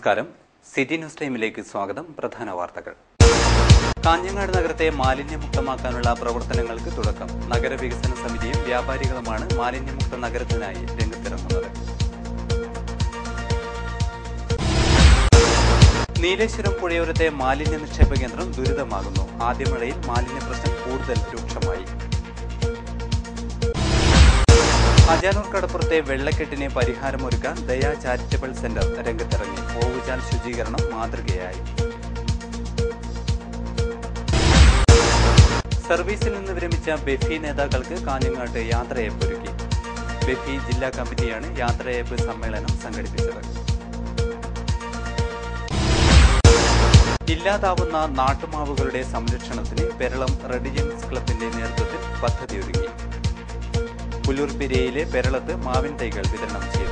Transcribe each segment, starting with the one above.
നമസ്കാരം city news ടൈമിലേക്ക് സ്വാഗതം പ്രധാന വാർത്തകൾ കാഞ്ഞങ്ങാട് നഗരത്തെ മാലിന്യമുക്തമാക്കാനുള്ള പ്രവർത്തനങ്ങൾക്ക് തുടക്കം നഗരവികസന സമിതിയും വ്യാപാരികളുമാണ് മാലിന്യമുക്ത നഗരത്തിനായി രംഗത്തിറങ്ങുന്നത് നീലേശ്വരം പുഴയോരത്തെ മാലിന്യ നിക്ഷേപ കേന്ദ്രം ദുരിതമാകുന്നു ആദ്യ മഴയിൽ മാലിന്യ പ്രശ്നം കൂടുതൽ രൂക്ഷമായി അജാനൂർ കടപ്പുറത്തെ വെള്ളക്കെട്ടിന് പരിഹാരമൊരുക്കാൻ ദയാ ചാരിറ്റബിൾ സെന്റർ രംഗത്തിറങ്ങി ഓവുചാൽ ശുചീകരണം മാതൃകയായി സർവീസിൽ നിന്ന് വിരമിച്ച ബെഫി നേതാക്കൾക്ക് കാഞ്ഞങ്ങാട്ട് യാത്രയപ്പൊരുക്കി ബെഫി ജില്ലാ കമ്മിറ്റിയാണ് യാത്രയപ്പ് സമ്മേളനം സംഘടിപ്പിച്ചത് ഇല്ലാതാവുന്ന നാട്ടുമാവുകളുടെ സംരക്ഷണത്തിന് പെരളം റെഡിജൻസ് ക്ലബിന്റെ നേതൃത്വത്തിൽ പദ്ധതിയൊരുങ്ങി പുല്ലൂർപ്പെരിയയിലെ പെരളത്ത് മാവിൻ തൈകൾ വിതരണം ചെയ്തു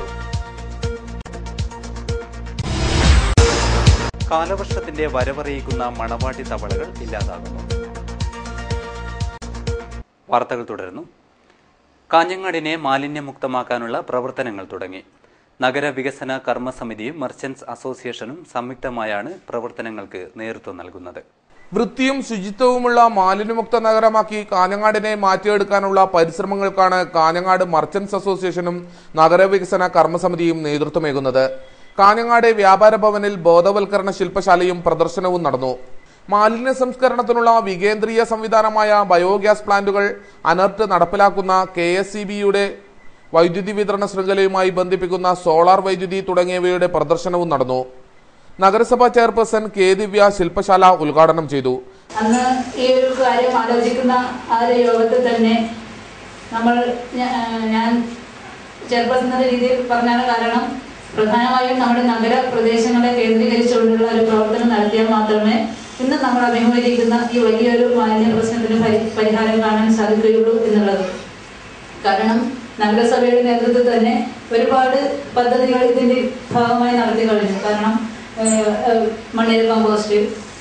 കാലവർഷത്തിന്റെ വരവറിയിക്കുന്ന മണവാട്ടി തവളകൾ ഇല്ലാതാകുന്നു വാർത്തകൾ തുടരുന്നു കാഞ്ഞങ്ങാടിനെ മാലിന്യമുക്തമാക്കാനുള്ള പ്രവർത്തനങ്ങൾ തുടങ്ങി നഗരവികസന കർമ്മസമിതിയും മർച്ചന്റ്സ് അസോസിയേഷനും സംയുക്തമായാണ് പ്രവർത്തനങ്ങൾക്ക് നേതൃത്വം നൽകുന്നത് വൃത്തിയും ശുചിത്വവുമുള്ള മാലിന്യമുക്ത നഗരമാക്കി കാഞ്ഞങ്ങാടിനെ മാറ്റിയെടുക്കാനുള്ള പരിശ്രമങ്ങൾക്കാണ് കാഞ്ഞങ്ങാട് മർച്ചന്റ്സ് അസോസിയേഷനും നഗരവികസന കർമ്മസമിതിയും നേതൃത്വമേകുന്നത് കാഞ്ഞങ്ങാട് വ്യാപാര ഭവനിൽ ബോധവൽക്കരണ ശില്പശാലയും പ്രദർശനവും നടന്നു മാലിന്യ സംസ്കരണത്തിനുള്ള വികേന്ദ്രീയ സംവിധാനമായ ബയോഗ്യാസ് പ്ലാന്റുകൾ അനർട്ട് നടപ്പിലാക്കുന്ന കെ എസ് സി ബിയുടെ വൈദ്യുതി വിതരണ ശൃംഖലയുമായി ബന്ധിപ്പിക്കുന്ന സോളാർ വൈദ്യുതി തുടങ്ങിയവയുടെ പ്രദർശനവും നടന്നു നഗരസഭാ ചെയർപേഴ്സൺ കെ ദിവ്യ ശില്പശാല ഉദ്ഘാടനം ചെയ്തു അന്ന് ഈ ഒരു കാര്യം ആലോചിക്കുന്ന ആ ഒരു യോഗത്തിൽ തന്നെ നമ്മൾ ഞ- ഞാൻ ചെയർപേഴ്സൺ എന്ന രീതിയിൽ പറഞ്ഞാണ് കാരണം പ്രധാനമായും നമ്മുടെ നഗര പ്രദേശങ്ങളെ കേന്ദ്രീകരിച്ചുകൊണ്ടുള്ള ഒരു പ്രവർത്തനം നടത്തിയാൽ മാത്രമേ ഇന്ന് നമ്മൾ അഭിമുഖീകരിക്കുന്ന ഈ വലിയൊരു മാലിന്യ പ്രശ്നത്തിന് പരി പരിഹാരം കാണാൻ സാധിക്കുകയുള്ളൂ എന്നുള്ളത് കാരണം നഗരസഭയുടെ നേതൃത്വത്തിൽ തന്നെ ഒരുപാട് പദ്ധതികൾ ഇതിന്റെ ഭാഗമായി നടത്തി കഴിഞ്ഞു കാരണം ഏഹ്, ഏഹ്, മണ്ണിര compost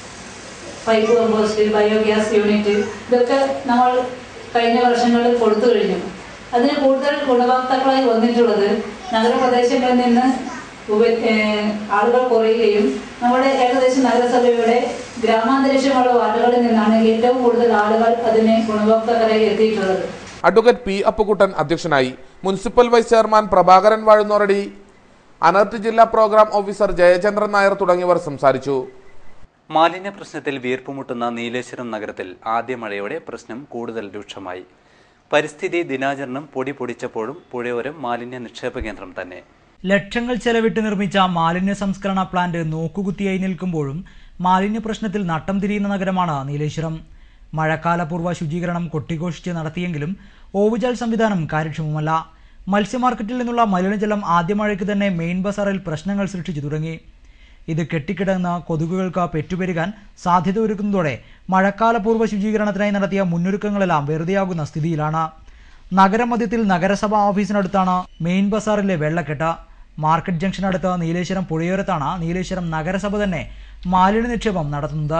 pipe compost biogas unit ഇതൊക്കെ നമ്മൾ കഴിഞ്ഞ വർഷങ്ങളിൽ കൊടുത്തു കഴിഞ്ഞു അതിന് കൂടുതൽ ഗുണഭോക്താക്കളായി വന്നിട്ടുള്ളത് നഗരപ്രദേശങ്ങളിൽ നിന്ന് ഉപ- ഏഹ് ആളുകൾ കുറയുകയും നമ്മുടെ ഏകദേശം നഗരസഭയുടെ ഗ്രാമാന്തരീക്ഷമുള്ള വാർഡുകളിൽ നിന്നാണ് ഏറ്റവും കൂടുതൽ ആളുകൾ അതിന് ഗുണഭോക്താക്കളായി എത്തിയിട്ടുള്ളത് അഡ്വക്കേറ്റ് പി അപ്പുക്കുട്ടൻ അധ്യക്ഷനായി municipal vice chairman Prabhakaran Vazhunnoradi ANERT ജില്ലാ പ്രോഗ്രാം ഓഫീസർ ജയചന്ദ്രൻ നായർ തുടങ്ങിയവർ സംസാരിച്ചു മാലിന്യ പ്രശ്നത്തിൽ വീർപ്പുമുട്ടുന്ന നീലേശ്വരം നഗരത്തിൽ ആദ്യ മഴയോടെ പ്രശ്നം കൂടുതൽ രൂക്ഷമായി പരിസ്ഥിതി ദിനാചരണം പൊടി പൊടിച്ചപ്പോഴും പുഴയോരം മാലിന്യ നിക്ഷേപ കേന്ദ്രം തന്നെ ലക്ഷങ്ങൾ ചെലവിട്ട് നിർമ്മിച്ച മാലിന്യ സംസ്കരണ പ്ലാന്റ് നോക്കുകുത്തിയായി നിൽക്കുമ്പോഴും മാലിന്യ പ്രശ്നത്തിൽ നട്ടം തിരിയുന്ന നഗരമാണ് നീലേശ്വരം മഴക്കാലപൂർവ്വ ശുചീകരണം കൊട്ടിഘോഷിച്ച് നടത്തിയെങ്കിലും ഓവുചാൽ സംവിധാനം കാര്യക്ഷമമല്ല മത്സ്യമാർക്കറ്റിൽ നിന്നുള്ള മലിനജലം ആദ്യ മഴയ്ക്ക് തന്നെ മെയിൻ ബസാറിൽ പ്രശ്നങ്ങൾ സൃഷ്ടിച്ചു തുടങ്ങി ഇത് കെട്ടിക്കിടന്ന കൊതുകുകൾക്ക് പെറ്റുപെരുകാൻ സാധ്യത ഒരുക്കുന്നതോടെ മഴക്കാലപൂർവ്വ ശുചീകരണത്തിനായി നടത്തിയ മുന്നൊരുക്കങ്ങളെല്ലാം വെറുതെയാകുന്ന സ്ഥിതിയിലാണ് നഗരമധ്യത്തിൽ നഗരസഭാ ഓഫീസിനടുത്താണ് മെയിൻ ബസാറിലെ വെള്ളക്കെട്ട് മാർക്കറ്റ് ജംഗ്ഷനടുത്ത് നീലേശ്വരം പുഴയോരത്താണ് നീലേശ്വരം നഗരസഭ തന്നെ മാലിന്യ നിക്ഷേപം നടത്തുന്നത്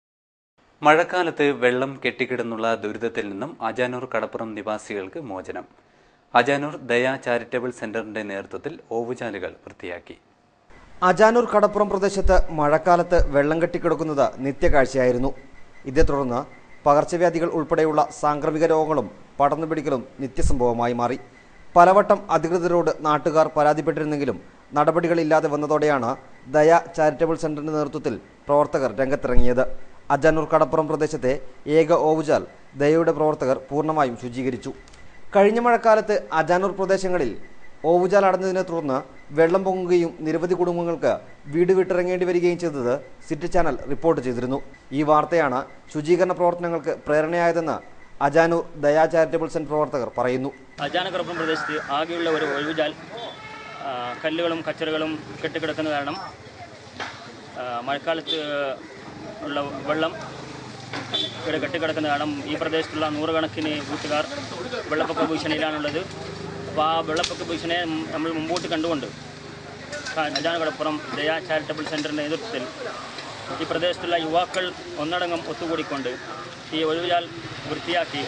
മഴക്കാലത്ത് വെള്ളം കെട്ടിക്കിടന്നുള്ള ദുരിതത്തിൽ നിന്നും അജാനൂർ കടപ്പുറം നിവാസികൾക്ക് മോചനം അജാനൂർ ദയാ ചാരിറ്റബിൾ സെന്ററിന്റെ നേതൃത്വത്തിൽ ഓവുചാലുകൾ വൃത്തിയാക്കി അജാനൂർ കടപ്പുറം പ്രദേശത്ത് മഴക്കാലത്ത് വെള്ളം കെട്ടിക്കിടക്കുന്നത് നിത്യകാഴ്ചയായിരുന്നു ഇതേ തുടർന്ന് പകർച്ചവ്യാധികൾ ഉൾപ്പെടെയുള്ള സാംക്രമിക രോഗങ്ങളും പടർന്നു പിടിക്കലും നിത്യസംഭവമായി മാറി പലവട്ടം അധികൃതരോട് നാട്ടുകാർ പരാതിപ്പെട്ടിരുന്നെങ്കിലും നടപടികളില്ലാതെ വന്നതോടെയാണ് ദയ ചാരിറ്റബിൾ സെന്ററിന്റെ നേതൃത്വത്തിൽ പ്രവർത്തകർ രംഗത്തിറങ്ങിയത് അജാനൂർ കടപ്പുറം പ്രദേശത്തെ ഏക ഓവുചാൽ ദയയുടെ പ്രവർത്തകർ പൂർണ്ണമായും ശുചീകരിച്ചു കഴിഞ്ഞ മഴക്കാലത്ത് അജാനൂർ പ്രദേശങ്ങളിൽ ഓവുചാൽ അടഞ്ഞതിനെ തുടർന്ന് വെള്ളം പൊങ്ങുകയും നിരവധി കുടുംബങ്ങൾക്ക് വീട് വിട്ടിറങ്ങേണ്ടി വരികയും ചെയ്തത് സിറ്റി ചാനൽ റിപ്പോർട്ട് ചെയ്തിരുന്നു ഈ വാർത്തയാണ് ശുചീകരണ പ്രവർത്തനങ്ങൾക്ക് പ്രേരണയായതെന്ന് അജാനൂർ ദയാ ചാരിറ്റബിൾ സെന്റർ പ്രവർത്തകർ പറയുന്നു അജാനകറപ്പുറം പ്രദേശത്ത് ആകെയുള്ള ഒരു ഒഴിവുചാൽ ആ, കല്ലുകളും കച്ചറകളും കെട്ടിക്കിടക്കുന്ന കാരണം ആ, മഴക്കാലത്ത് ഉള്ള വെള്ളം ഇവിടെ കെട്ടിക്കിടക്കുന്ന കാരണം ഈ പ്രദേശത്തുള്ള നൂറുകണക്കിന് വീട്ടുകാർ വെള്ളപ്പൊക്ക ഭീഷണിയിലാണുള്ളത് അപ്പോൾ ആ വെള്ളപ്പൊക്ക ഭീഷണിയെ നമ്മൾ മുമ്പോട്ട് കണ്ടുകൊണ്ട് അജാനകടപ്പുറം ദയാ ചാരിറ്റബിൾ സെൻറ്ററിൻ്റെ നേതൃത്വത്തിൽ ഈ പ്രദേശത്തുള്ള യുവാക്കൾ ഒന്നടങ്കം ഒത്തുകൂടിക്കൊണ്ട് ഈ ഒഴിവുചാൽ വൃത്തിയാക്കി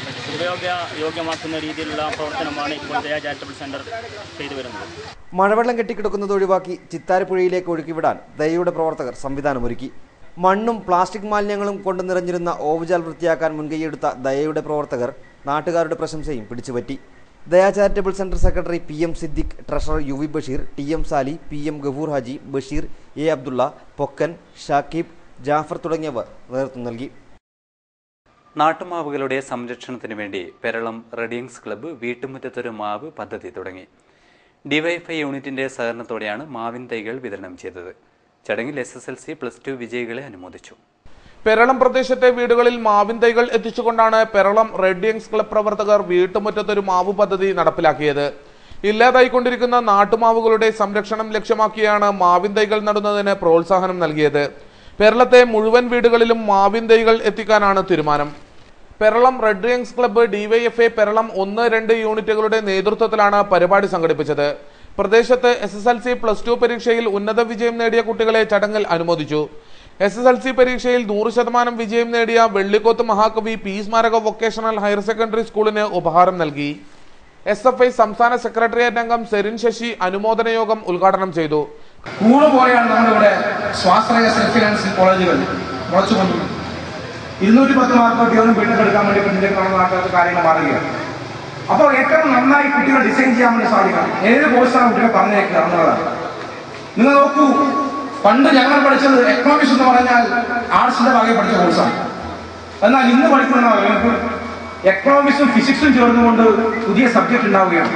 ഉപയോഗ യോഗ്യമാക്കുന്ന രീതിയിലുള്ള പ്രവർത്തനമാണ് ഇപ്പോൾ ദയ ചാരിറ്റബിൾ സെൻറ്റർ ചെയ്തു വരുന്നത് മഴവെള്ളം കെട്ടിക്കിടക്കുന്നത് ഒഴിവാക്കി ചിത്താരപ്പുഴയിലേക്ക് ഒഴുക്കിവിടാൻ ദയയുടെ പ്രവർത്തകർ സംവിധാനമൊരുക്കി മണ്ണും പ്ലാസ്റ്റിക് മാലിന്യങ്ങളും കൊണ്ട് നിറഞ്ഞിരുന്ന ഓവുചാൽ വൃത്തിയാക്കാൻ മുൻകൈയെടുത്ത ദയയുടെ പ്രവർത്തകർ നാട്ടുകാരുടെ പ്രശംസയും പിടിച്ചുപറ്റി Daya charitable centre secretary P M Siddique treasurer U V Basheer T M Sali P M Gafoor Haji Basheer A Abdulla Pokkan Shakib Jafar തുടങ്ങിയവർ നേതൃത്വം നൽകി നാട്ടുമാവുകളുടെ സംരക്ഷണത്തിന് വേണ്ടി പെരളം റെഡിയങ്സ് ക്ലബ്ബ് വീട്ടുമുറ്റത്തൊരു മാവ് പദ്ധതി തുടങ്ങി ഡിവൈഫൈ യൂണിറ്റിന്റെ സഹകരണത്തോടെയാണ് മാവിൻ തൈകൾ വിതരണം ചെയ്തത് ചടങ്ങിൽ S S L C plus two വിജയികളെ അനുമോദിച്ചു പെരളം പ്രദേശത്തെ വീടുകളിൽ മാവിൻ തൈകൾ എത്തിച്ചുകൊണ്ടാണ് പെരളം റെഡ് യങ്സ് ക്ലബ് പ്രവർത്തകർ വീട്ടുമുറ്റത്തൊരു മാവ് പദ്ധതി നടപ്പിലാക്കിയത് ഇല്ലാതായിക്കൊണ്ടിരിക്കുന്ന നാട്ടുമാവുകളുടെ സംരക്ഷണം ലക്ഷ്യമാക്കിയാണ് മാവിൻ തൈകൾ നടുന്നതിന് പ്രോത്സാഹനം നൽകിയത് പെരളത്തെ മുഴുവൻ വീടുകളിലും മാവിൻ തൈകൾ എത്തിക്കാനാണ് തീരുമാനം Peralam red youngs club DYFI Peralam ഒന്ന് രണ്ട് യൂണിറ്റുകളുടെ നേതൃത്വത്തിലാണ് പരിപാടി സംഘടിപ്പിച്ചത് പ്രദേശത്ത് S S L C plus two പരീക്ഷയിൽ ഉന്നത വിജയം നേടിയ കുട്ടികളെ ചടങ്ങിൽ അനുമോദിച്ചു എസ് എസ് എൽ സി പരീക്ഷയിൽ നൂറ് ശതമാനം വിജയം നേടിയ വെള്ളിക്കോത്ത് മഹാകവി പി സ്മാരക വൊക്കേഷണൽ ഹയർ സെക്കൻഡറി സ്കൂളിന് ഉപഹാരം നൽകി എസ് എഫ് ഐ സംസ്ഥാന സെക്രട്ടേറിയറ്റ് അംഗം സെരിൻ ശശി അനുമോദന യോഗം ഉദ്ഘാടനം ചെയ്തു കൂണ് പോലെയാണ് നമ്മുടെ സ്വാശ്രയ സെൽഫ് ഫിനാൻസിംഗ് കോളേജുകൾ മുളച്ചുകൊണ്ടിരിക്കുന്നത് ഇരുന്നൂറ്റി പത്ത് മാർക്ക് കേവലം വീണ്ടെടുക്കാൻ വേണ്ടി പിന്നിലേക്കുള്ള നാട്ടുകാർക്ക് കാര്യങ്ങൾ മാറുകയാണ് അപ്പോൾ ഏറ്റവും നന്നായി കുട്ടികൾ ഡിസൈൻ ചെയ്യാൻ വേണ്ടി സാധിക്കണം ഏത് കോഴ്സാണ് കുട്ടികൾ പറഞ്ഞേക്കുക എന്നുള്ളതാണ് നിങ്ങൾ നോക്കൂ പണ്ട് ഞങ്ങൾ പഠിച്ചത് എക്കണോമിക്സ് എന്ന് പറഞ്ഞാൽ ആർട്സിന്റെ ഭാഗം പഠിച്ച കോഴ്സാണ് എന്നാൽ ഇന്ന് പഠിക്കുന്ന ആളുകൾക്ക് എക്കണോമിക്സും ഫിസിക്സും ചേർന്നുകൊണ്ട് പുതിയ സബ്ജക്ട് ഉണ്ടാവുകയാണ്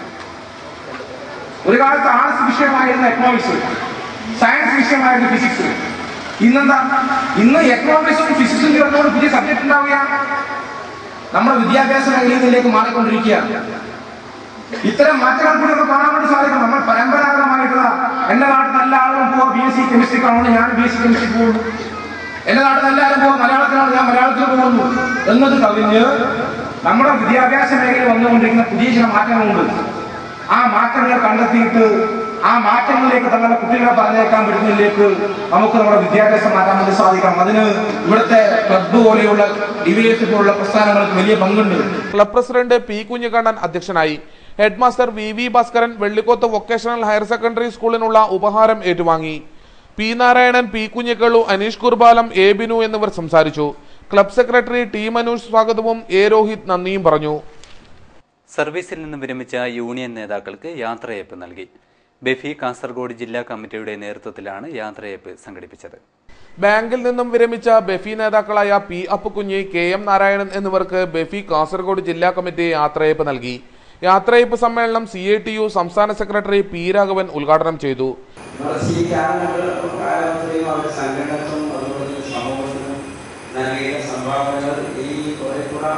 ഒരു കാലത്ത് ആർട്സ് വിഷയമായിരുന്ന എക്കണോമിക്സ് സയൻസ് വിഷയമായിരുന്നു ഫിസിക്സ് ഇന്നെന്താ ഇന്ന് എക്കണോമിക്സും ഫിസിക്സും ചേർന്നുകൊണ്ട് പുതിയ സബ്ജക്ട് ഉണ്ടാവുകയാണ് നമ്മുടെ വിദ്യാഭ്യാസ മേഖലയിലേക്ക് മാറിക്കൊണ്ടിരിക്കുകയാണ് ഇത്തരം മാറ്റങ്ങൾ കൂടി നമുക്ക് കാണാൻ വേണ്ടി സാധിക്കും നമ്മൾ പരമ്പരാഗതമായിട്ടുള്ള എന്റെ നാട്ടിൽ നല്ല ആളുകളും പോവാ ബി എസ് സി കെമിസ്ട്രി കാണുന്നു ഞാൻ ബി എസ് സി കെമിസ്ട്രി പോകുന്നു എന്റെ നാട്ടിൽ എല്ലാവരും പോവാ മലയാളത്തിലാണ് ഞാൻ മലയാളത്തിൽ പോകുന്നു എന്നത് കവിഞ്ഞ് നമ്മുടെ വിദ്യാഭ്യാസ മേഖലയിൽ വന്നുകൊണ്ടിരിക്കുന്ന പുതിയ ചില മാറ്റങ്ങളുണ്ട് ആ മാറ്റങ്ങൾ കണ്ടെത്തിയിട്ട് ആ മാറ്റങ്ങളിലേക്ക് തങ്ങളുടെ കുട്ടികളെ പറഞ്ഞേക്കാൻ പറ്റുന്നതിലേക്ക് നമുക്ക് നമ്മുടെ വിദ്യാഭ്യാസം മാറ്റാൻ വേണ്ടി സാധിക്കണം അതിന് ഇവിടുത്തെ ക്ലബ്ബ് പോലെയുള്ള ഡിവൈഎസ് പോലുള്ള പ്രസ്ഥാനങ്ങൾക്ക് വലിയ പങ്കുണ്ട് ക്ലബ് പ്രസിഡന്റ് പി കുഞ്ഞിക്കണ്ണൻ അധ്യക്ഷനായി headmaster V V Bhaskaran Vellikoth vocational higher secondary സ്കൂളിനുള്ള ഉപഹാരം ഏറ്റുവാങ്ങി P Narayanan P Kunhikkallu Aneesh Kurbalam A Binu എന്നിവർ സംസാരിച്ചു ക്ലബ് സെക്രട്ടറി ടി മനൂഷ് സ്വാഗതവും എ രോഹിത് നന്ദിയും പറഞ്ഞു സർവീസിൽ നിന്നും വിരമിച്ച യൂണിയൻ നേതാക്കൾക്ക് യാത്രയയപ്പ് നൽകി ബെഫി കാസർഗോഡ് ജില്ലാ കമ്മിറ്റിയുടെ നേതൃത്വത്തിലാണ് യാത്രയയപ്പ് സംഘടിപ്പിച്ചത് ബാങ്കിൽ നിന്നും വിരമിച്ച ബെഫി നേതാക്കളായ P Appukunhi K M Narayanan എന്നിവർക്ക് ബെഫി കാസർഗോഡ് ജില്ലാ കമ്മിറ്റി യാത്രയയപ്പ് നൽകി യാത്രയയപ്പ് സമ്മേളനം സി ഐ ടി യു സംസ്ഥാന സെക്രട്ടറി പി രാഘവൻ ഉദ്ഘാടനം ചെയ്തു കാലത്തെയും അവർ സംഘടനക്കും അതുപോലെ തന്നെ സമൂഹത്തിനും നൽകിയ സംഭാവനകൾ ഈ കുറെ കൂടെ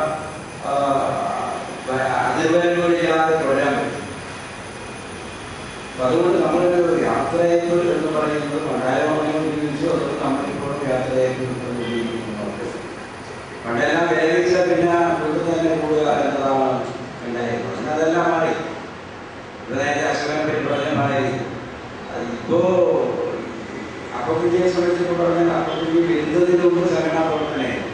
അതിർവരങ്ങളില്ലാതെ തുടരാൻ പറ്റും അപ്പൊ അതുകൊണ്ട് നമ്മളൊരു യാത്രയപ്പ് എന്ന് പറയുന്നത് പണ്ടാരമായി ഉപയോഗിച്ചു അതുകൊണ്ട് നമ്മളിപ്പോഴും യാത്രയപ്പ് ഉപയോഗിക്കുന്നുണ്ട് പണ്ടെല്ലാം വേവിച്ച പിന്നെ വീട്ടിൽ തന്നെ കൂടുക എന്നതാണ് ഉണ്ടായിരുന്നത് ഇന്ന് അതെല്ലാം മാറി ഇത് നേരത്തെ അശ്വനെ പറ്റി പറഞ്ഞ മാറി ഇപ്പോ അപ്പക്കുഞ്ഞിയെ സംബന്ധിച്ച് പറഞ്ഞാൽ അപ്പക്കുഞ്ഞി വരുന്നതിന് മുമ്പ് സംഘടനാ പ്രവർത്തനമായിരുന്നു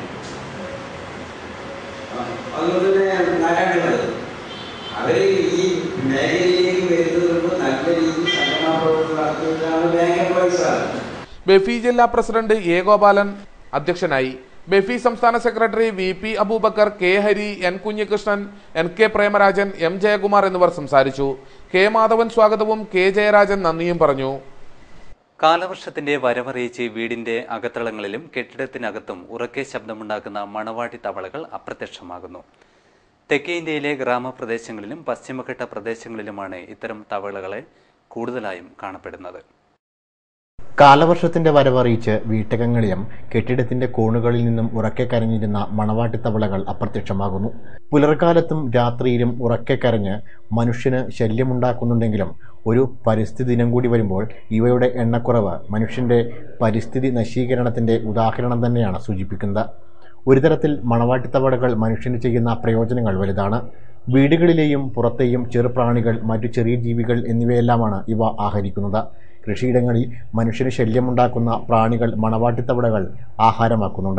അതുകൊണ്ട് തന്നെ നാരായണത് അവര് ഈ മേഖലയിലേക്ക് വരുന്നതിന് മുമ്പ് നല്ല രീതിയിൽ സംഘടനാ പ്രവർത്തനം നടത്തിയിട്ടാണ് ബാങ്ക് എംപ്ലോയീസ് ആണ് ബെഫി ജില്ലാ പ്രസിഡന്റ് എ ഗോപാലൻ അധ്യക്ഷനായി ബെഫി സംസ്ഥാന secretary V P Aboobacker K Hari N Kunhikrishnan N K Premarajan M Jayakumar എന്നിവർ സംസാരിച്ചു കെ മാധവൻ സ്വാഗതവും കെ ജയരാജൻ നന്ദിയും പറഞ്ഞു കാലവർഷത്തിന്റെ വരവറിയിച്ച് വീടിന്റെ അകത്തളങ്ങളിലും കെട്ടിടത്തിനകത്തും ഉറക്കെ ശബ്ദമുണ്ടാക്കുന്ന മണവാട്ടി തവളകൾ അപ്രത്യക്ഷമാകുന്നു തെക്കേ ഇന്ത്യയിലെ ഗ്രാമപ്രദേശങ്ങളിലും പശ്ചിമഘട്ട പ്രദേശങ്ങളിലുമാണ് ഇത്തരം തവളകളെ കൂടുതലായും കാണപ്പെടുന്നത് കാലവർഷത്തിന്റെ വരവറിയിച്ച് വീട്ടകങ്ങളിലും കെട്ടിടത്തിന്റെ കോണുകളിൽ നിന്നും ഉറക്കെ കരഞ്ഞിരുന്ന മണവാട്ടിത്തവളകൾ അപ്രത്യക്ഷമാകുന്നു പുലർക്കാലത്തും രാത്രിയിലും ഉറക്കെ കരഞ്ഞ് മനുഷ്യന് ശല്യമുണ്ടാക്കുന്നുണ്ടെങ്കിലും ഒരു പരിസ്ഥിതി ദിനം കൂടി വരുമ്പോൾ ഇവയുടെ എണ്ണക്കുറവ് മനുഷ്യന്റെ പരിസ്ഥിതി നശീകരണത്തിന്റെ ഉദാഹരണം തന്നെയാണ് സൂചിപ്പിക്കുന്നത് ഒരു തരത്തിൽ മണവാട്ടിത്തവളകൾ മനുഷ്യന് ചെയ്യുന്ന പ്രയോജനങ്ങൾ വലുതാണ് വീടുകളിലെയും പുറത്തെയും ചെറുപ്രാണികൾ മറ്റു ചെറിയ ജീവികൾ എന്നിവയെല്ലാമാണ് ഇവ ആഹരിക്കുന്നത് കൃഷിയിടങ്ങളിൽ മനുഷ്യന് ശല്യമുണ്ടാക്കുന്ന പ്രാണികൾ മണവാട്ടിത്തവളകൾ ആഹാരമാക്കുന്നുണ്ട്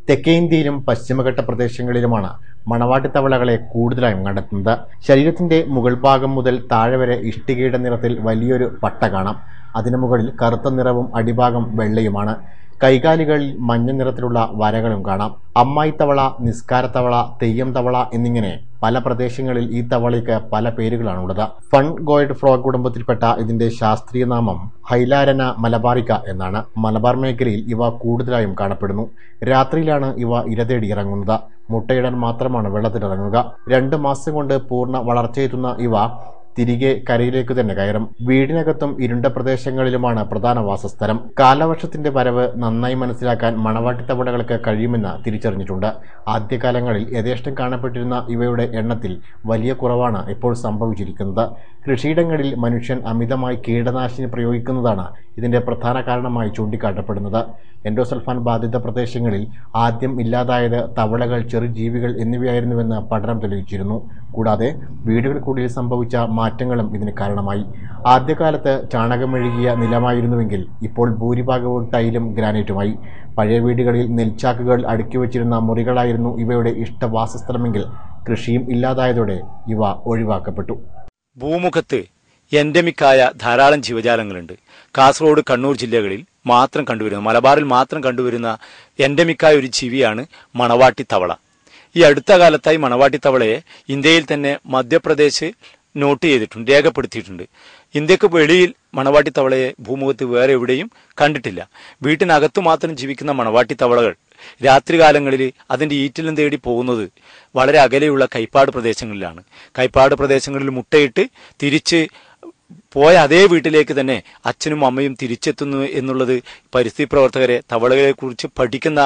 തെക്കേ ഇന്ത്യയിലും പശ്ചിമഘട്ട പ്രദേശങ്ങളിലുമാണ് മണവാട്ടിത്തവളകളെ കൂടുതലായും കണ്ടെത്തുന്നത് ശരീരത്തിന്റെ മുകൾ ഭാഗം മുതൽ താഴെ വരെ ഇഷ്ടികയുടെ നിറത്തിൽ വലിയൊരു പട്ട കാണാം അതിനു മുകളിൽ കറുത്ത നിറവും അടിഭാഗം വെള്ളയുമാണ് കൈകാലുകളിൽ മഞ്ഞ നിറത്തിലുള്ള വരകളും കാണാം അമ്മായി തവള നിസ്കാരത്തവള തെയ്യം തവള എന്നിങ്ങനെ പല പ്രദേശങ്ങളിൽ ഈ തവളയ്ക്ക് പല പേരുകളാണുള്ളത് ഫൺ ഗോയിഡ് ഫ്രോഗ് കുടുംബത്തിൽപ്പെട്ട ഇതിന്റെ ശാസ്ത്രീയ നാമം ഹൈലാരന മലബാറിക്ക എന്നാണ് മലബാർ മേഖലയിൽ ഇവ കൂടുതലായും കാണപ്പെടുന്നു രാത്രിയിലാണ് ഇവ ഇരതേടി ഇറങ്ങുന്നത് മുട്ടയിടാൻ മാത്രമാണ് വെള്ളത്തിലിറങ്ങുക രണ്ട് മാസം കൊണ്ട് പൂർണ്ണ വളർച്ചയെത്തുന്ന ഇവ തിരികെ കരയിലേക്ക് തന്നെ കയറും വീടിനകത്തും ഇരുണ്ട പ്രദേശങ്ങളിലുമാണ് പ്രധാന വാസസ്ഥലം കാലവർഷത്തിന്റെ വരവ് നന്നായി മനസ്സിലാക്കാൻ മണവാട്ടിത്തവളകൾക്ക് കഴിയുമെന്ന് തിരിച്ചറിഞ്ഞിട്ടുണ്ട് ആദ്യകാലങ്ങളിൽ യഥേഷ്ടം കാണപ്പെട്ടിരുന്ന ഇവയുടെ എണ്ണത്തിൽ വലിയ കുറവാണ് ഇപ്പോൾ സംഭവിച്ചിരിക്കുന്നത് കൃഷിയിടങ്ങളിൽ മനുഷ്യൻ അമിതമായി കീടനാശിനി പ്രയോഗിക്കുന്നതാണ് ഇതിന്റെ പ്രധാന കാരണമായി ചൂണ്ടിക്കാട്ടപ്പെടുന്നത് എൻഡോസൾഫാൻ ബാധിത പ്രദേശങ്ങളിൽ ആദ്യം ഇല്ലാതായത് തവളകൾ ചെറുജീവികൾ എന്നിവയായിരുന്നുവെന്ന് പഠനം തെളിയിച്ചിരുന്നു കൂടാതെ വീടുകൾക്കുള്ളിൽ സംഭവിച്ച മാറ്റങ്ങളും ഇതിന് കാരണമായി ആദ്യകാലത്ത് ചാണകമെഴുകിയ നിലമായിരുന്നുവെങ്കിൽ ഇപ്പോൾ ഭൂരിഭാഗവും ടൈലും ഗ്രാനൈറ്റുമായി പഴയ വീടുകളിൽ നെൽച്ചാക്കുകൾ അടുക്കി വച്ചിരുന്ന മുറികളായിരുന്നു ഇവയുടെ ഇഷ്ടവാസസ്ഥലമെങ്കിൽ കൃഷിയും ഇല്ലാതായതോടെ ഇവ ഒഴിവാക്കപ്പെട്ടു ഭൂമുഖത്ത് എൻഡമിക്കായ ധാരാളം ജീവജാലങ്ങളുണ്ട് കാസർഗോഡ് കണ്ണൂർ ജില്ലകളിൽ മാത്രം കണ്ടുവരുന്ന മലബാറിൽ മാത്രം കണ്ടുവരുന്ന എൻഡമിക്കായ ഒരു ജീവിയാണ് മണവാട്ടി തവള ഈ അടുത്ത കാലത്തായി മണവാട്ടി തവളയെ ഇന്ത്യയിൽ തന്നെ മധ്യപ്രദേശ് നോട്ട് ചെയ്തിട്ടുണ്ട് രേഖപ്പെടുത്തിയിട്ടുണ്ട് ഇന്ത്യക്ക് വെളിയിൽ മണവാട്ടി തവളയെ ഭൂമുഖത്ത് വേറെ എവിടെയും കണ്ടിട്ടില്ല വീട്ടിനകത്തു മാത്രം ജീവിക്കുന്ന മണവാട്ടി തവളകൾ രാത്രികാലങ്ങളിൽ അതിന്റെ ഈറ്റിലും തേടി പോകുന്നത് വളരെ അകലെയുള്ള കൈപ്പാട് പ്രദേശങ്ങളിലാണ് കൈപ്പാട് പ്രദേശങ്ങളിൽ മുട്ടയിട്ട് തിരിച്ച് പോയ അതേ വീട്ടിലേക്ക് തന്നെ അച്ഛനും അമ്മയും തിരിച്ചെത്തുന്നു എന്നുള്ളത് പരിസ്ഥിതി പ്രവർത്തകരെ തവളകളെ കുറിച്ച് പഠിക്കുന്ന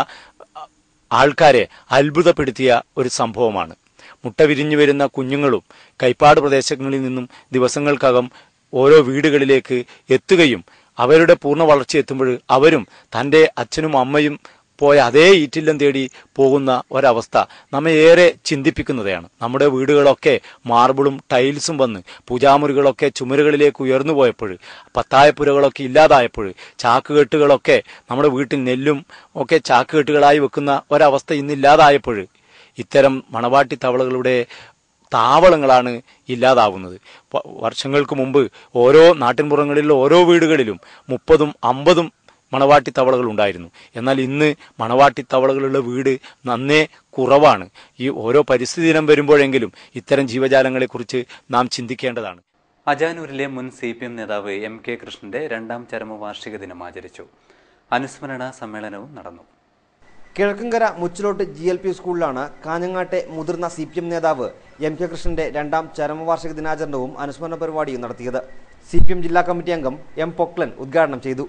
ആൾക്കാരെ അത്ഭുതപ്പെടുത്തിയ ഒരു സംഭവമാണ് മുട്ട വിരിഞ്ഞു വരുന്ന കുഞ്ഞുങ്ങളും കൈപ്പാട് പ്രദേശങ്ങളിൽ നിന്നും ദിവസങ്ങൾക്കകം ഓരോ വീടുകളിലേക്ക് എത്തുകയും അവരുടെ പൂർണ്ണ വളർച്ച എത്തുമ്പോൾ അവരും തൻ്റെ അച്ഛനും അമ്മയും പോയ അതേ ഈറ്റില്ലം തേടി പോകുന്ന ഒരവസ്ഥ നമ്മെ ഏറെ ചിന്തിപ്പിക്കുന്നതാണ് നമ്മുടെ വീടുകളൊക്കെ മാർബിളും ടൈൽസും വന്ന് പൂജാമുറികളൊക്കെ ചുമരുകളിലേക്ക് ഉയർന്നു പോയപ്പോൾ പത്തായപ്പുരകളൊക്കെ ഇല്ലാതായപ്പോൾ ചാക്കുകെട്ടുകളൊക്കെ നമ്മുടെ വീട്ടിൽ നെല്ലും ഒക്കെ ചാക്കുകെട്ടുകളായി വെക്കുന്ന ഒരവസ്ഥ ഇന്നില്ലാതായപ്പോൾ ഇത്തരം മണവാട്ടി തവളകളുടെ താവളങ്ങളാണ് ഇല്ലാതാവുന്നത് പ- വർഷങ്ങൾക്ക് മുമ്പ് ഓരോ നാട്ടിൻപുറങ്ങളിലും ഓരോ വീടുകളിലും മുപ്പതും അമ്പതും മണവാട്ടി തവളകൾ ഉണ്ടായിരുന്നു എന്നാൽ ഇന്ന് മണവാട്ടി തവളകളുള്ള വീട് നന്നേ കുറവാണ് ഈ ഓരോ പരിസ്ഥിതി ദിനം വരുമ്പോഴെങ്കിലും ഇത്തരം ജീവജാലങ്ങളെക്കുറിച്ച് നാം ചിന്തിക്കേണ്ടതാണ് അജാനൂരിലെ മുൻ സി പി എം നേതാവ് എം കെ കൃഷ്ണന്റെ രണ്ടാം ചരമവാർഷിക ദിനം ആചരിച്ചു അനുസ്മരണ സമ്മേളനവും നടന്നു Kizhakkankara Muchilot G L P സ്കൂളിലാണ് കാഞ്ഞങ്ങാട്ടെ മുതിർന്ന സി പി എം നേതാവ് എം കെ കൃഷ്ണന്റെ രണ്ടാം ചരമവാർഷിക ദിനാചരണവും അനുസ്മരണ പരിപാടിയും നടത്തിയത് സി പി എം ജില്ലാ കമ്മിറ്റി അംഗം എം പൊക്ലൻ ഉദ്ഘാടനം ചെയ്തു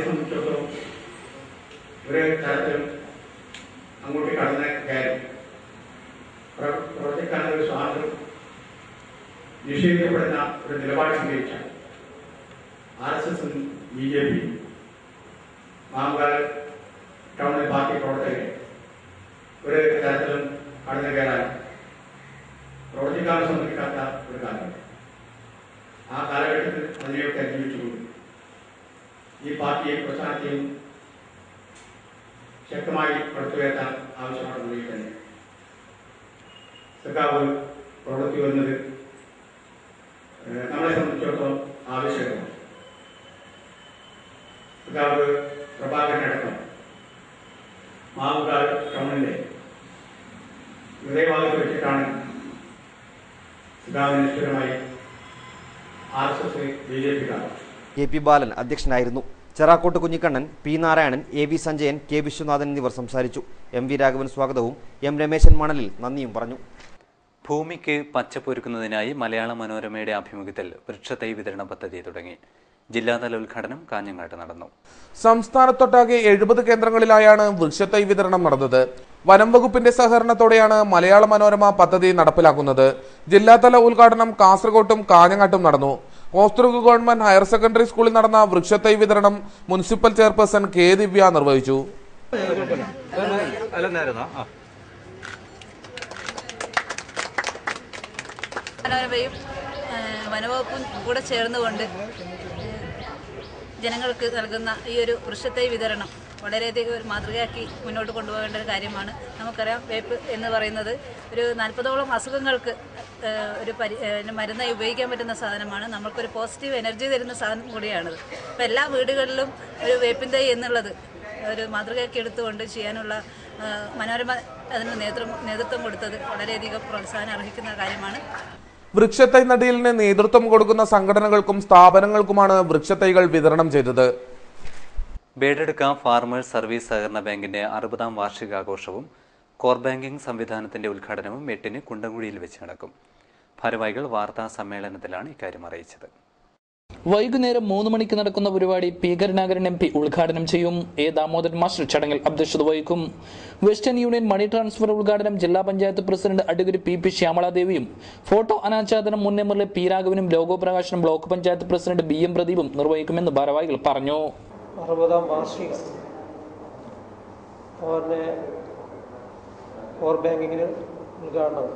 ഒരു തരത്തിലും അങ്ങോട്ട് കടന്ന കാര്യം പ്ര- പ്രവർത്തിക്കാൻ ഒരു സ്വാതന്ത്ര്യം നിഷേധിക്കപ്പെടുന്ന ഒരു നിലപാട് സ്വീകരിച്ച ആർ എസ് എസും ബി ജെ പി മാങ്കാൽ ടൗണിൽ പാർട്ടി പ്രവർത്തകരെ ഒരു തരത്തിലും കടന്നു കയറാൻ പ്രവർത്തിക്കാൻ സമ്മതിക്കാത്ത ഒരു കാലം ആ കാലഘട്ടത്തിൽ അതിനെയൊക്കെ അതിജീവിച്ചുകൊണ്ട് ഈ പാർട്ടിയെയും പ്രസ്ഥാനത്തെയും ശക്തമായി പടുത്തുയർത്താൻ ആവശ്യമായ നിലയിൽ തന്നെ സഖാവ് പ്രവൃത്തി വരുന്നത് ഏഹ്, നമ്മളെ സംബന്ധിച്ചിടത്തോളം ആവശ്യകമാണ് സഖാവ് പ്രഭാകരനടക്കം മാവുകാൽ ടൗണിന്റെ ഹൃദയഭാഗത്ത് വെച്ചിട്ടാണ് സഖാവ് നിഷ്ഠുരമായി R S S B J പിക്കാർ കെ പി ബാലൻ അധ്യക്ഷനായിരുന്നു Cherakkot Kunhikannan P Narayanan A V Sanjayan K Viswanathan എന്നിവർ സംസാരിച്ചു എം വി രാഘവൻ സ്വാഗതവും എം രമേശൻ മണലിൽ നന്ദിയും പറഞ്ഞു ഭൂമിക്ക് പച്ചപ്പൊരുക്കുന്നതിനായി മലയാള മനോരമയുടെ ആഭിമുഖ്യത്തിൽ വൃക്ഷത്തൈ വിതരണ പദ്ധതി തുടങ്ങി ജില്ലാതല ഉദ്ഘാടനം കാഞ്ഞങ്ങാട്ട് നടന്നു സംസ്ഥാനത്തൊട്ടാകെ എഴുപത് കേന്ദ്രങ്ങളിലായാണ് വൃക്ഷത്തൈ വിതരണം നടന്നത് വനം വകുപ്പിന്റെ സഹകരണത്തോടെയാണ് മലയാള മനോരമ പദ്ധതി നടപ്പിലാക്കുന്നത് ജില്ലാതല ഉദ്ഘാടനം കാസർകോട്ടും കാഞ്ഞങ്ങാട്ടും നടന്നു കോസ്തുർഗ് ഗവൺമെന്റ് ഹയർ സെക്കൻഡറി സ്കൂളിൽ നടന്ന വൃക്ഷത്തൈ വിതരണം മുനിസിപ്പൽ ചെയർപേഴ്സൺ കെ ദിവ്യ നിർവഹിച്ചു മനോരമയും ആ, വനവകുപ്പും കൂടെ ചേർന്നുകൊണ്ട് ആ, ജനങ്ങൾക്ക് നൽകുന്ന ഈ ഒരു വൃക്ഷത്തൈ വിതരണം വളരെയധികം ഒരു മാതൃകയാക്കി മുന്നോട്ട് കൊണ്ടുപോകേണ്ട ഒരു കാര്യമാണ് നമുക്കറിയാം വേപ്പ് എന്ന് പറയുന്നത് ഒരു നാൽപ്പതോളം അസുഖങ്ങൾക്ക് ഏഹ്, ഒരു പരി ഏഹ്, മരുന്നായി ഉപയോഗിക്കാൻ പറ്റുന്ന സാധനമാണ് നമ്മൾക്കൊരു പോസിറ്റീവ് എനർജി തരുന്ന സാധനം കൂടിയാണിത് അപ്പോൾ എല്ലാ വീടുകളിലും ഒരു വേപ്പിൻ തൈ എന്നുള്ളത് ഒരു മാതൃകയാക്കി എടുത്തുകൊണ്ട് ചെയ്യാനുള്ള ഏഹ്, മനോരമ അതിന് നേതൃത്വം നേതൃത്വം കൊടുത്തത് വളരെയധികം പ്രോത്സാഹനം അർഹിക്കുന്ന കാര്യമാണ് വൃക്ഷത്തൈ നടീലിന് നേതൃത്വം കൊടുക്കുന്ന സംഘടനകൾക്കും സ്ഥാപനങ്ങൾക്കുമാണ് വൃക്ഷത്തൈകൾ വിതരണം ചെയ്തത് ബേഡെടുക്ക ഫാർമേഴ്സ് സർവീസ് സഹകരണ ബാങ്കിന്റെ അറുപതാം വാർഷികാഘോഷവും കോർ ബാങ്കിംഗ് സംവിധാനത്തിന്റെ ഉദ്ഘാടനവും എട്ടിന് കുണ്ടംകുഴിയിൽ വെച്ച് നടക്കും ഭാരവാഹികൾ വാർത്താ സമ്മേളനത്തിലാണ് ഇക്കാര്യം അറിയിച്ചത് വൈകുന്നേരം മൂന്ന് മണിക്ക് നടക്കുന്ന പരിപാടി പി കരുണാകരൻ എം പി ഉദ്ഘാടനം ചെയ്യും എ ദാമോദരൻ മാസ്റ്റർ ചടങ്ങിൽ അധ്യക്ഷത വഹിക്കും വെസ്റ്റേൺ യൂണിയൻ മണി ട്രാൻസ്ഫർ ഉദ്ഘാടനം ജില്ലാ panchayat president advocate P P ശ്യാമളാദേവിയും ഫോട്ടോ അനാച്ഛാദനം മുൻ എം എൽ എ പി രാഘവനും ലോഗോ പ്രകാശനം block panchayat president B M പ്രദീപും നിർവഹിക്കുമെന്ന് ഭാരവാഹികൾ പറഞ്ഞു അറുപതാം വാർഷികം അതുപോലെ കോർ ബാങ്കിങ്ങിന് ഉദ്ഘാടനം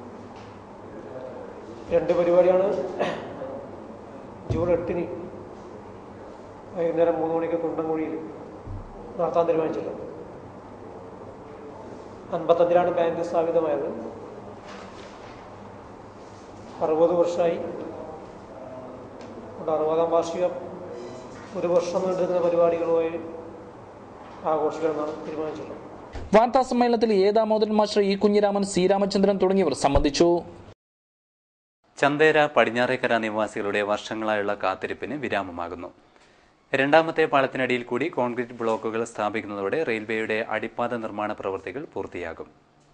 രണ്ട് പരിപാടിയാണ് ജൂൺ എട്ടിന് വൈകുന്നേരം മൂന്ന് മണിക്ക് കുണ്ടൻകുഴിയിൽ നടത്താൻ തീരുമാനിച്ചിട്ടുള്ളത് അൻപത്തഞ്ചിലാണ് ബാങ്ക് സ്ഥാപിതമായത് അറുപത് വർഷമായി അതുകൊണ്ട് അറുപതാം വാർഷികം ഒരു വർഷം നീണ്ടുനിൽക്കുന്ന പരിപാടികളുമായി ആഘോഷിക്കണമെന്നാണ് തീരുമാനിച്ചിട്ടുള്ളത് വാർത്താ സമ്മേളനത്തിൽ A Damodaran master E Kunhiraman C Ramachandran തുടങ്ങിയവർ സംബന്ധിച്ചു ചന്തേര പടിഞ്ഞാറേക്കര നിവാസികളുടെ വർഷങ്ങളായുള്ള കാത്തിരിപ്പിന് വിരാമമാകുന്നു രണ്ടാമത്തെ പാളത്തിനടിയിൽ കൂടി കോൺക്രീറ്റ് ബ്ലോക്കുകൾ സ്ഥാപിക്കുന്നതോടെ റെയിൽവേയുടെ അടിപ്പാത നിർമ്മാണ പ്രവൃത്തികൾ പൂർത്തിയാകും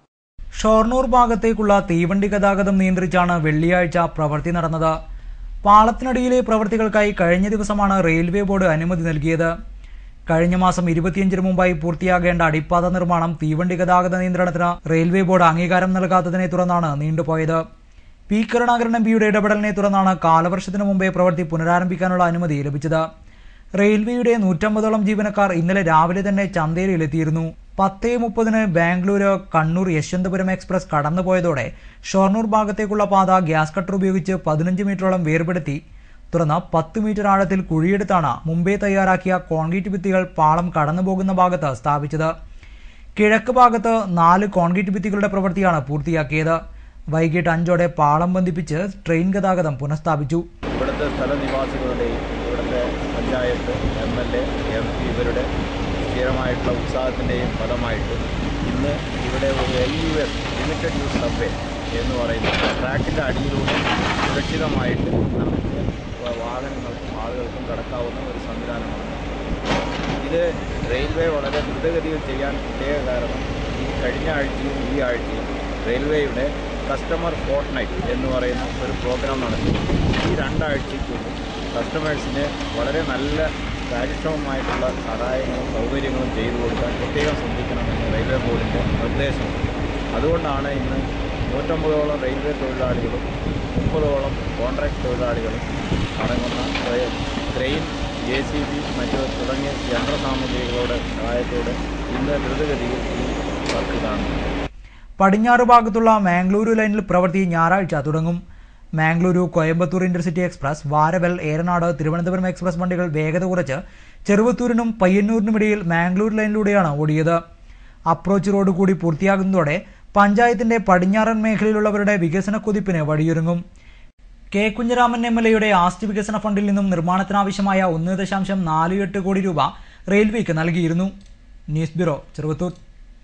ഷൊർണൂർ ഭാഗത്തേക്കുള്ള തീവണ്ടി ഗതാഗതം നിയന്ത്രിച്ചാണ് വെള്ളിയാഴ്ച പ്രവൃത്തി നടന്നത് പാളത്തിനടിയിലെ പ്രവൃത്തികൾക്കായി കഴിഞ്ഞ ദിവസമാണ് റെയിൽവേ ബോർഡ് അനുമതി നൽകിയത് കഴിഞ്ഞ മാസം ഇരുപത്തിയഞ്ചിന് മുമ്പായി പൂർത്തിയാകേണ്ട അടിപ്പാത നിർമ്മാണം തീവണ്ടി ഗതാഗത നിയന്ത്രണത്തിന് റെയിൽവേ ബോർഡ് അംഗീകാരം നൽകാത്തതിനെ തുടർന്നാണ് നീണ്ടുപോയത് പി കരുണാകരൻ എം പിയുടെ ഇടപെടലിനെ തുടർന്നാണ് കാലവർഷത്തിനു മുമ്പേ പ്രവൃത്തി പുനരാരംഭിക്കാനുള്ള അനുമതി ലഭിച്ചത് റെയിൽവേയുടെ നൂറ്റമ്പതോളം ജീവനക്കാർ ഇന്നലെ രാവിലെ തന്നെ ചന്തേരിയിലെത്തിയിരുന്നു പത്തേ മുപ്പതിന് ബാംഗ്ലൂര് കണ്ണൂർ യശ്വന്തപുരം എക്സ്പ്രസ് കടന്നുപോയതോടെ ഷൊർണൂർ ഭാഗത്തേക്കുള്ള പാത ഗ്യാസ് കട്ടർ ഉപയോഗിച്ച് പതിനഞ്ച് മീറ്ററോളം വേർപെടുത്തി തുടർന്ന് പത്ത് മീറ്റർ ആഴത്തിൽ കുഴിയെടുത്താണ് മുമ്പേ തയ്യാറാക്കിയ കോൺക്രീറ്റ് ഭിത്തികൾ പാളം കടന്നുപോകുന്ന ഭാഗത്ത് സ്ഥാപിച്ചത് കിഴക്ക് ഭാഗത്ത് നാല് കോൺക്രീറ്റ് ഭിത്തികളുടെ പ്രവൃത്തിയാണ് പൂർത്തിയാക്കിയത് വൈകിട്ട് അഞ്ചോടെ പാളം ബന്ധിപ്പിച്ച് ട്രെയിൻ ഗതാഗതം പുനഃസ്ഥാപിച്ചു ഇവിടുത്തെ സ്ഥലനിവാസികളുടെയും ഇവിടുത്തെ panchayat M L A M P ഇവരുടെ സ്ഥിരമായിട്ടുള്ള ഉത്സാഹത്തിൻ്റെയും ഫലമായിട്ട് ഇന്ന് ഇവിടെ ഒരു L U S limited use subway എന്ന് പറയുന്ന ട്രാക്കിൻ്റെ അടിയിലൂടെ സുരക്ഷിതമായിട്ട് നമുക്ക് വാഹനങ്ങൾക്കും ആളുകൾക്കും കടക്കാവുന്ന ഒരു സംവിധാനമാണ് ഇത് റെയിൽവേ വളരെ ദ്രുതഗതിയിൽ ചെയ്യാൻ പ്രത്യേക കാരണം ഈ കഴിഞ്ഞ ആഴ്ചയും ഈ ആഴ്ചയും റെയിൽവേയുടെ കസ്റ്റമർ ഫോർട്ട് നൈറ്റ് എന്ന് പറയുന്ന ഒരു പ്രോഗ്രാം നടത്തി ഈ രണ്ടാഴ്ചയ്ക്കുള്ളിൽ കസ്റ്റമേഴ്സിന് വളരെ നല്ല കാര്യക്ഷമമായിട്ടുള്ള സഹായങ്ങളും സൗകര്യങ്ങളും ചെയ്തു കൊടുക്കാൻ പ്രത്യേകം ശ്രദ്ധിക്കണമെന്ന് റെയിൽവേ ബോർഡിൻ്റെ നിർദ്ദേശമുണ്ട് അതുകൊണ്ടാണ് ഇന്ന് നൂറ്റമ്പതോളം റെയിൽവേ തൊഴിലാളികളും മുപ്പതോളം കോൺട്രാക്ട് തൊഴിലാളികളും അടങ്ങുന്ന ക്രെയിൻ ജെ സി ബി മറ്റു തുടങ്ങിയ യന്ത്രസാമഗ്രികളുടെ സഹായത്തോടെ ഇന്ന് ദ്രുതഗതിയിൽ ഈ വർക്ക് കാണുന്നു പടിഞ്ഞാറ് ഭാഗത്തുള്ള മാംഗ്ലൂരു ലൈനിൽ പ്രവൃത്തി ഞായറാഴ്ച തുടങ്ങും Mangaluru Coimbatore intercity express Veraval Ernad Thiruvananthapuram express വണ്ടികൾ വേഗത കുറച്ച് ചെറുവത്തൂരിനും പയ്യന്നൂരിനുമിടയിൽ മാംഗ്ലൂർ ലൈനിലൂടെയാണ് ഓടിയത് അപ്രോച്ച് റോഡ് കൂടി പൂർത്തിയാകുന്നതോടെ പഞ്ചായത്തിന്റെ പടിഞ്ഞാറൻ മേഖലയിലുള്ളവരുടെ വികസന കുതിപ്പിന് വഴിയൊരുങ്ങും കെ കുഞ്ഞിരാമൻ എം എൽ എയുടെ ആസ്തി വികസന ഫണ്ടിൽ നിന്നും നിർമ്മാണത്തിനാവശ്യമായ ഒന്ന് ദശാംശം നാല് എട്ട് കോടി രൂപ റെയിൽവേക്ക് നൽകിയിരുന്നു ന്യൂസ് ബ്യൂറോ ചെറുവത്തൂർ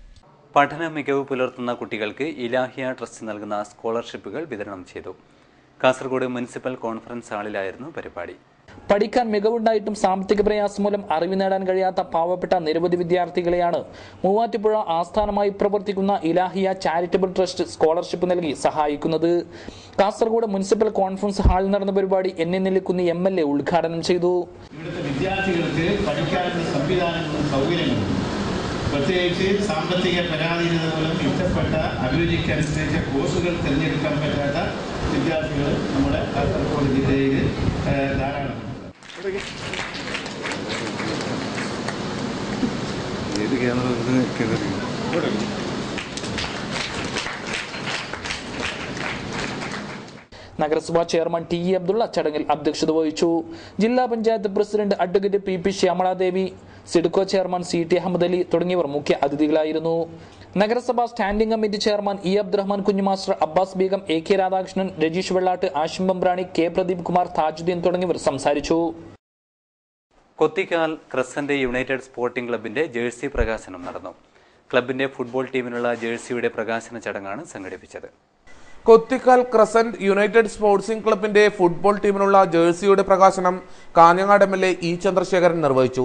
പഠന മികവ് പുലർത്തുന്ന കുട്ടികൾക്ക് ഇലാഹിയ ട്രസ്റ്റ് നൽകുന്ന സ്കോളർഷിപ്പുകൾ വിതരണം ചെയ്തു കാസർഗോഡ് മുനിസിപ്പൽ കോൺഫറൻസ് ഹാളിലായിരുന്നു പരിപാടി പഠിക്കാൻ മികവുണ്ടായിട്ടും സാമ്പത്തിക പ്രയാസം മൂലം അറിവ് നേടാൻ കഴിയാത്ത പാവപ്പെട്ട നിരവധി വിദ്യാർത്ഥികളെയാണ് മൂവാറ്റുപുഴ ആസ്ഥാനമായി പ്രവർത്തിക്കുന്ന ഇലാഹിയ ചാരിറ്റബിൾ ട്രസ്റ്റ് സ്കോളർഷിപ്പ് നൽകി സഹായിക്കുന്നത് കാസർഗോഡ് മുനിസിപ്പൽ കോൺഫറൻസ് ഹാളിൽ നടന്ന പരിപാടി N N Nellikkunnu M L A ഉദ്ഘാടനം ചെയ്തു ഇവിടുത്തെ വിദ്യാർത്ഥികൾക്ക് പഠിക്കാനുള്ള സംവിധാനങ്ങളും സൗകര്യങ്ങളും പ്രത്യേകിച്ച് സാമ്പത്തിക പരാധീനത മൂലം ഇഷ്ടപ്പെട്ട അഭിരുചിക്കനുസരിച്ച കോഴ്സുകൾ തിരഞ്ഞെടുക്കാൻ പറ്റാത്ത വിദ്യാർത്ഥികൾ നമ്മുടെ കാസർഗോഡ് ജില്ലയിൽ ഏഹ്, ധാരാളം ഏത് കേന്ദ്ര നഗരസഭാ ചെയർമാൻ ടി ഇ അബ്ദുള്ള ചടങ്ങിൽ അധ്യക്ഷത വഹിച്ചു ജില്ലാ panchayat president advocate P P Shyamaladevi SIDCO chairman C T Ahammad Ali തുടങ്ങിയവർ മുഖ്യ അതിഥികളായിരുന്നു നഗരസഭാ standing committee chairman E Abdurahman Kunhu master Abbas Beegum A K Radhakrishnan Rajeesh Vellatt Ashim Bambrani K Pradeep Kumar Thajudheen തുടങ്ങിയവർ സംസാരിച്ചു കൊത്തിക്കാൽ ക്രസന്റ് യുണൈറ്റഡ് സ്പോർട്ടിംഗ് ക്ലബിന്റെ ജേഴ്സി പ്രകാശനം നടന്നു ക്ലബിന്റെ ഫുട്ബോൾ ടീമിനുള്ള ജേഴ്സിയുടെ പ്രകാശന ചടങ്ങാണ് സംഘടിപ്പിച്ചത് കൊത്തിക്കാൽ ക്രസന്റ് യുണൈറ്റഡ് സ്പോർട്സിംഗ് ക്ലബിന്റെ ഫുട്ബോൾ ടീമിനുള്ള ജേഴ്സിയുടെ പ്രകാശനം Kanhangad M L A E Chandrasekharan നിർവഹിച്ചു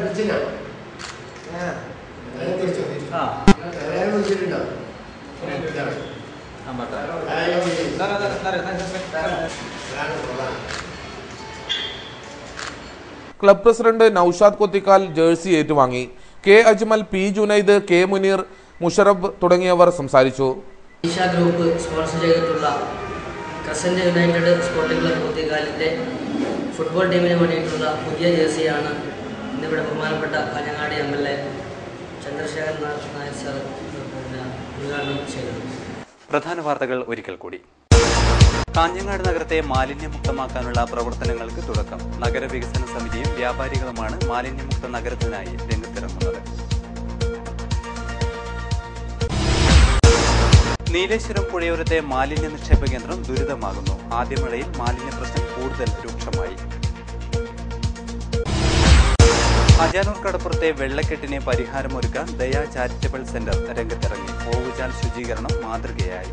club president Noushad Kothikkal jersey ഏറ്റുവാങ്ങി K Ajmal P Junaid K Muneer Musharab തുടങ്ങിയവർ സംസാരിച്ചു ഈശ ഗ്രൂപ്പ് സ്പോൺസർ ചെയ്തിട്ടുള്ള ക്രസന്റ് യുണൈറ്റഡ് സ്പോർട്ടിംഗ് ക്ലബ് കുത്തിക്കാലിൻ്റെ ഫുട്ബോൾ ടീമിന് വേണ്ടിയിട്ടുള്ള പുതിയ ജേഴ്സിയാണ് ഇന്നിവിടെ ബഹുമാനപ്പെട്ട കാഞ്ഞങ്ങാടി M L A Chandrasekharan Nair sir പിന്നെ ഉദ്ഘാടനം ചെയ്തത് പ്രധാന വാർത്തകൾ ഒരിക്കൽ കൂടി കാഞ്ഞങ്ങാട് നഗരത്തെ മാലിന്യമുക്തമാക്കാനുള്ള പ്രവർത്തനങ്ങൾക്ക് തുടക്കം നഗരവികസന സമിതിയും വ്യാപാരികളുമാണ് മാലിന്യമുക്ത നഗരത്തിനായി രംഗത്തിറങ്ങുന്നത് നീലേശ്വരം പുഴയോരത്തെ മാലിന്യ നിക്ഷേപ കേന്ദ്രം ദുരിതമാകുന്നു ആദ്യ മഴയിൽ മാലിന്യ പ്രശ്നം കൂടുതൽ രൂക്ഷമായി അജാനൂർ കടപ്പുറത്തെ വെള്ളക്കെട്ടിന് പരിഹാരമൊരുക്കാൻ ദയാ ചാരിറ്റബിൾ സെന്റർ രംഗത്തിറങ്ങി ഓവുചാൽ ശുചീകരണം മാതൃകയായി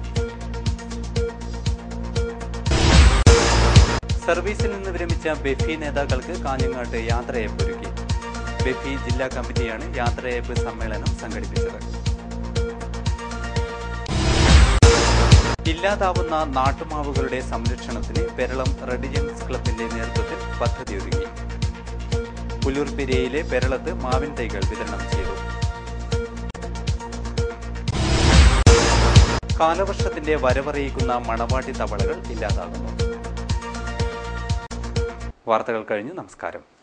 സർവീസിൽ നിന്ന് വിരമിച്ച ബെഫി നേതാക്കൾക്ക് കാഞ്ഞങ്ങാട്ട് യാത്രയപ്പൊരുക്കി ബെഫി ജില്ലാ കമ്മിറ്റിയാണ് യാത്രയപ്പ് സമ്മേളനം സംഘടിപ്പിച്ചത് ഇല്ലാതാവുന്ന നാട്ടുമാവുകളുടെ സംരക്ഷണത്തിന് പെരളം റെഡിജൻസ് ക്ലബിന്റെ നേതൃത്വത്തിൽ പദ്ധതിയൊരുങ്ങി പുല്ലൂർപ്പെരിയയിലെ പെരളത്ത് മാവിൻ തൈകൾ വിതരണം ചെയ്തു കാലവർഷത്തിന്റെ വരവറിയിക്കുന്ന മണവാട്ടി തവളകൾ ഇല്ലാതാകുന്നു വാർത്തകൾ കഴിഞ്ഞു നമസ്കാരം